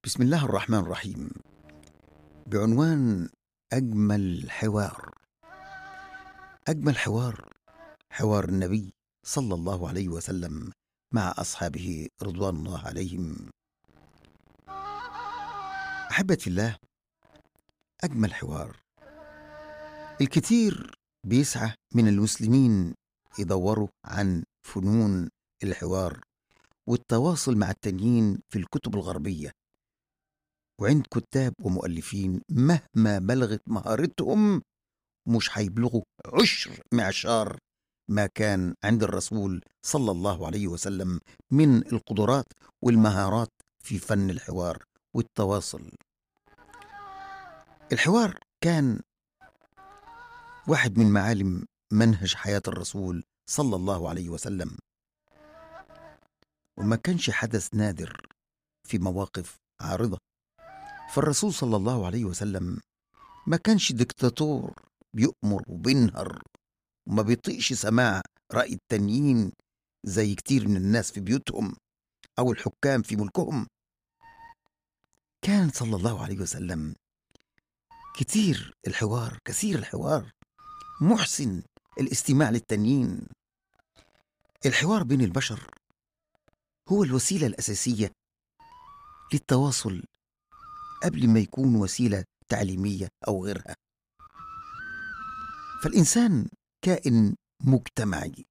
بسم الله الرحمن الرحيم بعنوان اجمل حوار اجمل حوار حوار النبي صلى الله عليه وسلم مع اصحابه رضوان الله عليهم احبتي الله اجمل حوار الكثير بيسعى من المسلمين يدوروا عن فنون الحوار والتواصل مع التانيين في الكتب الغربيه وعند كتاب ومؤلفين مهما بلغت مهارتهم مش هيبلغوا عشر معشار ما كان عند الرسول صلى الله عليه وسلم من القدرات والمهارات في فن الحوار والتواصل الحوار كان واحد من معالم منهج حياة الرسول صلى الله عليه وسلم وما كانش حدث نادر في مواقف عارضة فالرسول صلى الله عليه وسلم ما كانش دكتاتور بيؤمر وبينهر وما بيطيقش سماع رأي التانيين زي كتير من الناس في بيوتهم أو الحكام في ملكهم كان صلى الله عليه وسلم كتير الحوار كثير الحوار محسن الاستماع للتانيين الحوار بين البشر هو الوسيلة الأساسية للتواصل قبل ما يكون وسيلة تعليمية أو غيرها فالإنسان كائن مجتمعي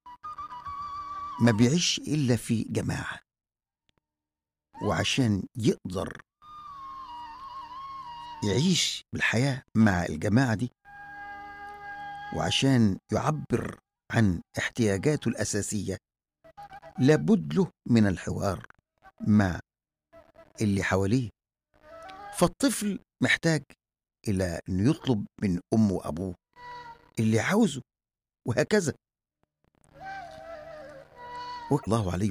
ما بيعيش إلا في جماعة وعشان يقدر يعيش بالحياة مع الجماعة دي وعشان يعبر عن احتياجاته الأساسية لابد له من الحوار مع اللي حواليه فالطفل محتاج إلى أنه يطلب من أمه وأبوه اللي عاوزه وهكذا والله عليه